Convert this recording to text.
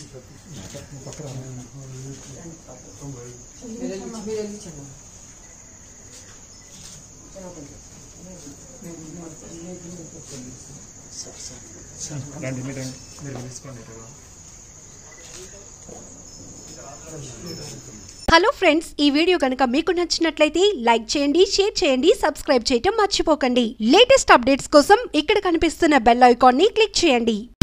రండి మీరు రండి మీరు తీసుకోండి ఇటు. హలో ఫ్రెండ్స్ ఈ వీడియో కనుక మీకు నచ్చినట్లయితే లైక్ చేయండి షేర్ చేయండి సబ్స్క్రైబ్ చేయటం మర్చిపోకండి లేటెస్ట్ అప్డేట్స్ కోసం ఇక్కడ కనిపిస్తున్న బెల్ ఐకాన్ని క్లిక్ చేయండి